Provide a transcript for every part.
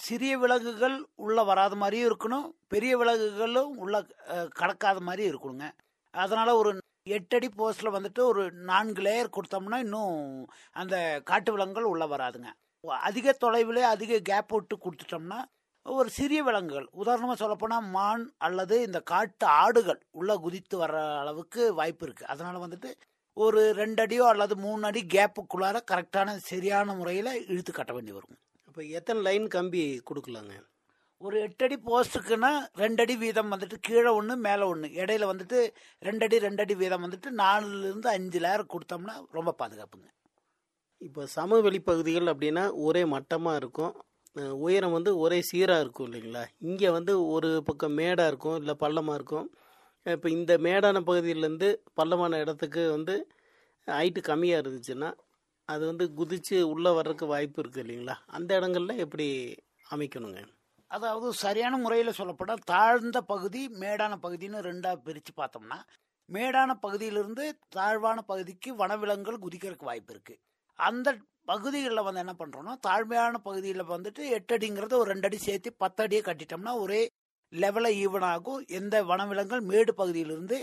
சிறிய விலங்குகள் உள்ள வராத மாதிரியும் இருக்கணும் பெரிய விலங்குகளும் உள்ள அஹ், கடக்காத மாதிரியும் இருக்கணுங்க அதனால ஒரு எட்டடி போஸ்ட்ல வந்துட்டு ஒரு நான்கு லேயர் கொடுத்தோம்னா இன்னும் அந்த காட்டு விலங்குகள் உள்ள வராதுங்க அதிக தொலைவில் அதிக கேப் விட்டு கொடுத்துட்டோம்னா ஒரு சிறிய விலங்குகள் உதாரணமாக சொல்லப்போனால் மான் அல்லது இந்த காட்டு ஆடுகள் உள்ள குதித்து வர்ற அளவுக்கு வாய்ப்பு இருக்கு அதனால வந்துட்டு ஒரு ரெண்டு அடியோ அல்லது மூணு அடி கேப்புக்குள்ளார கரெக்டான சரியான முறையில் இழுத்து கட்ட வேண்டி வரும் இப்போ எத்தனை லைன் கம்பி கொடுக்கலாங்க ஒரு எட்டடி போஸ்ட்டுக்குன்னா ரெண்டடி வீதம் வந்துட்டு கீழே ஒன்று மேலே ஒன்று இடையில வந்துட்டு ரெண்டடி ரெண்டடி வீதம் வந்துட்டு நாலுலேருந்து அஞ்சு லேயர் கொடுத்தோம்னா ரொம்ப பாதுகாப்புங்க இப்போ சமவெளி பகுதிகள் அப்படின்னா ஒரே மட்டமாக இருக்கும் அஹ் உயரம் வந்து ஒரே சீராக இருக்கும் இல்லைங்களா இங்கே வந்து ஒரு பக்கம் மேடாக இருக்கும் இல்லை பள்ளமாக இருக்கும் இப்போ இந்த மேடான பகுதியிலேருந்து பள்ளமான இடத்துக்கு வந்து ஹைட்டு கம்மியாக இருந்துச்சுன்னா அது வந்து குதித்து உள்ளே வர்றதுக்கு வாய்ப்பு இருக்குது இல்லைங்களா அந்த இடங்கள்ல எப்படி அமைக்கணுங்க அதாவது சரியான முறையில் சொல்லப்பட்டால் தாழ்ந்த பகுதி மேடான பகுதின்னு ரெண்டாக பிரித்து பார்த்தோம்னா மேடான பகுதியிலிருந்து தாழ்வான பகுதிக்கு வனவிலங்குகள் குதிக்கிறதுக்கு வாய்ப்பு இருக்கு அந்த பகுதிகளில் வந்து என்ன பண்ணுறோம்னா தாழ்மையான பகுதியில் வந்துட்டு எட்டு அடிங்கிறத ஒரு ரெண்டு அடி சேர்த்து பத்து அடியை கட்டிட்டோம்னா ஒரே லெவலில் ஈவன் ஆகும் எந்த வனவிலங்குகள் மேடு பகுதியிலிருந்து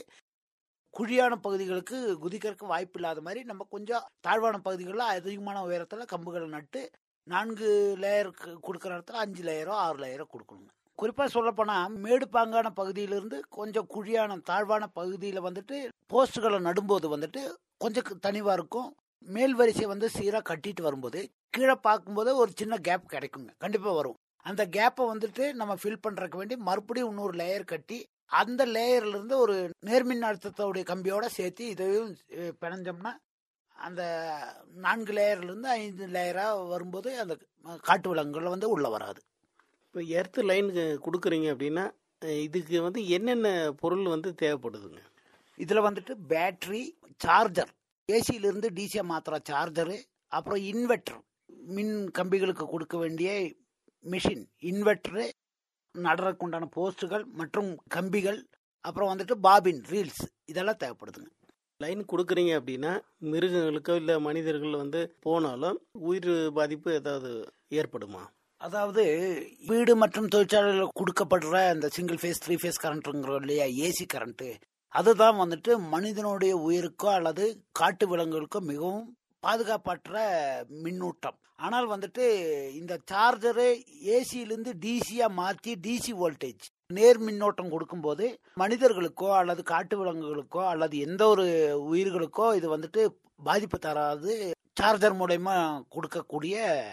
குழியான பகுதிகளுக்கு குதிக்கிறதுக்கு வாய்ப்பு இல்லாத மாதிரி நம்ம கொஞ்சம் தாழ்வான பகுதிகளில் அதிகமான உயரத்தில் கம்புகளை நட்டு நான்கு லேயர் கொடுக்குற இடத்துல அஞ்சு லேயரோ ஆறு லேயரோ கொடுக்கணுங்க குறிப்பாக சொல்லப்போனால் மேடுப்பாங்கான பகுதியிலிருந்து கொஞ்சம் குழியான தாழ்வான பகுதியில் வந்துட்டு போஸ்ட்டுகளை நடும்போது வந்துட்டு கொஞ்சம் தனிவாக இருக்கும் மேல் வரிசை வந்து சீராக கட்டிட்டு வரும்போது கீழே பார்க்கும்போது ஒரு சின்ன கேப் கிடைக்குங்க கண்டிப்பாக வரும் அந்த கேப்பை வந்துட்டு நம்ம ஃபில் பண்ணுறதுக்கு வேண்டி மறுபடியும் இன்னொரு லேயர் கட்டி அந்த லேயர்ல இருந்து ஒரு நேர்மின் அழுத்தத்தோடைய கம்பியோட சேர்த்து இதையும் அஹ், பிணைஞ்சோம்னா அந்த நான்கு லேயர்ல இருந்து ஐந்து லேயரா வரும்போது அந்த அஹ், காட்டு விலங்குகள் வந்து உள்ள வராது இப்போ எர்த்து லைன் கொடுக்குறீங்க அப்படின்னா அஹ் இதுக்கு வந்து என்னென்ன பொருள் வந்து தேவைப்படுதுங்க இதுல வந்துட்டு பேட்டரி சார்ஜர் ஏசியிலிருந்து டிசியை மாத்துற சார்ஜரு அப்புறம் இன்வெர்டர் மின் கம்பிகளுக்கு கொடுக்க வேண்டிய மிஷின் இன்வெர்டரு நடுறதுக்கு உண்டான போஸ்ட்டுகள் மற்றும் கம்பிகள் அப்புறம் வந்துட்டு பாபின் ரீல்ஸ் இதெல்லாம் தேவைப்படுதுங்க லைன் கொடுக்குறீங்க அப்படின்னா மிருகங்களுக்கோ இல்லை மனிதர்கள் வந்து போனாலும் உயிர் பாதிப்பு ஏதாவது ஏற்படுமா அதாவது வீடு மற்றும் தொழிற்சாலையில் கொடுக்கப்படுற இந்த சிங்கிள் ஃபேஸ் த்ரீ ஃபேஸ் கரண்ட்டுங்கிறோம் இல்லையா ஏசி கரண்ட்டு அதுதான் வந்துட்டு மனிதனுடைய உயிருக்கோ அல்லது காட்டு விலங்குகளுக்கோ மிகவும் பாதுகாப்பற்ற மின்னூட்டம் ஆனால் வந்துட்டு இந்த சார்ஜரு ஏசியிலிருந்து டிசியா மாற்றி டிசி வோல்டேஜ் நேர் மின்னோட்டம் கொடுக்கும்போது மனிதர்களுக்கோ அல்லது காட்டு விலங்குகளுக்கோ அல்லது எந்த ஒரு உயிர்களுக்கோ இது வந்துட்டு பாதிப்பு தராது சார்ஜர் மூலயமா கொடுக்கக்கூடிய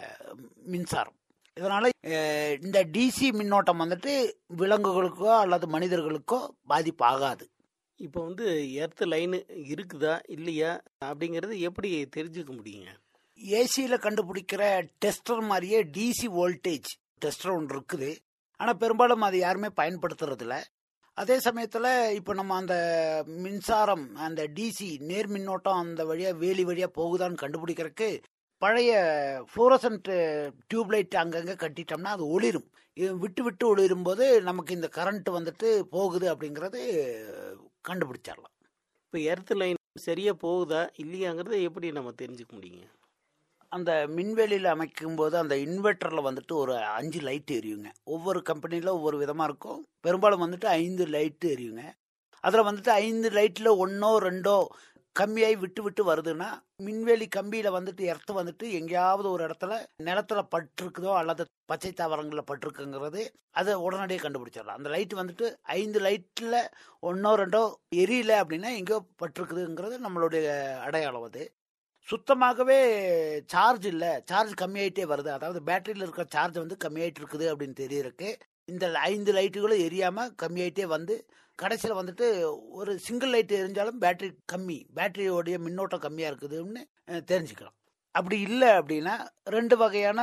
மின்சாரம் இதனால அஹ், இந்த டிசி மின்னோட்டம் வந்துட்டு விலங்குகளுக்கோ அல்லது மனிதர்களுக்கோ பாதிப்பு ஆகாது இப்போ வந்து எர்த்து லைன் இருக்குதா இல்லையா அப்படிங்கிறது எப்படி தெரிஞ்சுக்க முடியுங்க ஏசியில் கண்டுபிடிக்கிற டெஸ்டர் மாதிரியே டிசி வோல்டேஜ் டெஸ்டர் ஒன்று இருக்குது ஆனால் பெரும்பாலும் அது யாருமே பயன்படுத்துறதில்ல அதே சமயத்தில் இப்போ நம்ம அந்த மின்சாரம் அந்த டிசி நேர் மின்னோட்டம் அந்த வழியாக வேலி வழியாக போகுதான்னு கண்டுபிடிக்கிறதுக்கு பழைய ஃப்ளோரசன்ட் டியூப்லைட் அங்கங்கே கட்டிட்டோம்னா அது ஒளிரும் இது விட்டு விட்டு ஒளிரும் போது நமக்கு இந்த கரண்ட் வந்துட்டு போகுது அப்படிங்கிறது கண்டுபிடிச்சிடலாம் இப்போ எர்த்து லைன் சரியாக போகுதா இல்லையாங்கிறத எப்படி நம்ம தெரிஞ்சுக்க முடியுங்க அந்த மின்வெளியில் அமைக்கும் போது அந்த இன்வெர்ட்டரில் வந்துட்டு ஒரு அஞ்சு லைட் எரியுங்க ஒவ்வொரு கம்பெனியில் ஒவ்வொரு விதமாக இருக்கும் பெரும்பாலும் வந்துட்டு ஐந்து லைட்டு எரியுங்க அதில் வந்துட்டு ஐந்து லைட்டில் ஒன்றோ ரெண்டோ கம்மியாகி விட்டு விட்டு வருதுன்னா மின்வெளி கம்பியில் வந்துட்டு எர்த்து வந்துட்டு எங்கேயாவது ஒரு இடத்துல நிலத்துல பட்டிருக்குதோ அல்லது பச்சை தாவரங்களில் பட்டிருக்குங்கிறது அதை உடனடியாக கண்டுபிடிச்சிடலாம் அந்த லைட் வந்துட்டு ஐந்து லைட்டில் ஒன்றோ ரெண்டோ எரியல அப்படின்னா எங்கேயோ பட்டிருக்குதுங்கிறது நம்மளுடைய அடையாளம் அது சுத்தமாகவே சார்ஜ் இல்லை சார்ஜ் கம்மியாயிட்டே வருது அதாவது பேட்டரியில் இருக்கிற சார்ஜ் வந்து கம்மியாயிட்டு இருக்குது அப்படின்னு தெரியறதுக்கு இந்த ஐந்து லைட்டுகளும் எரியாமல் கம்மியாயிட்டே வந்து கடைசியில் வந்துட்டு ஒரு சிங்கிள் லைட் எரிஞ்சாலும் பேட்டரி கம்மி பேட்டரியோடைய மின்னோட்டம் கம்மியாக இருக்குதுன்னு அஹ், தெரிஞ்சுக்கலாம் அப்படி இல்லை அப்படின்னா ரெண்டு வகையான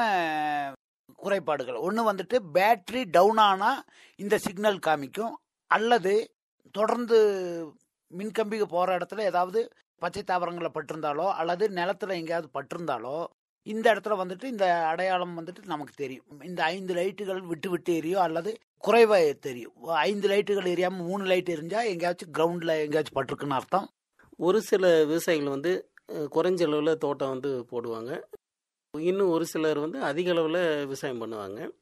குறைபாடுகள் ஒன்று வந்துட்டு பேட்டரி டவுன் ஆனால் இந்த சிக்னல் காமிக்கும் அல்லது தொடர்ந்து மின்கம்பிக்கு போகிற இடத்துல ஏதாவது பச்சை தாவரங்களில் பட்டிருந்தாலோ அல்லது நிலத்துல எங்கேயாவது பட்டிருந்தாலோ இந்த இடத்துல வந்துட்டு இந்த அடையாளம் வந்துட்டு நமக்கு தெரியும் இந்த ஐந்து லைட்டுகள் விட்டு விட்டு எரியும் அல்லது குறைவாக தெரியும் ஐந்து லைட்டுகள் எரியாமல் மூணு லைட் எரிஞ்சா எங்கேயாச்சும் கிரவுண்டில் எங்கேயாச்சும் பட்டிருக்குன்னு அர்த்தம் ஒரு சில விவசாயிகள் வந்து அஹ், குறைஞ்ச அளவில் தோட்டம் வந்து போடுவாங்க இன்னும் ஒரு சிலர் வந்து அதிக அளவில் விவசாயம் பண்ணுவாங்க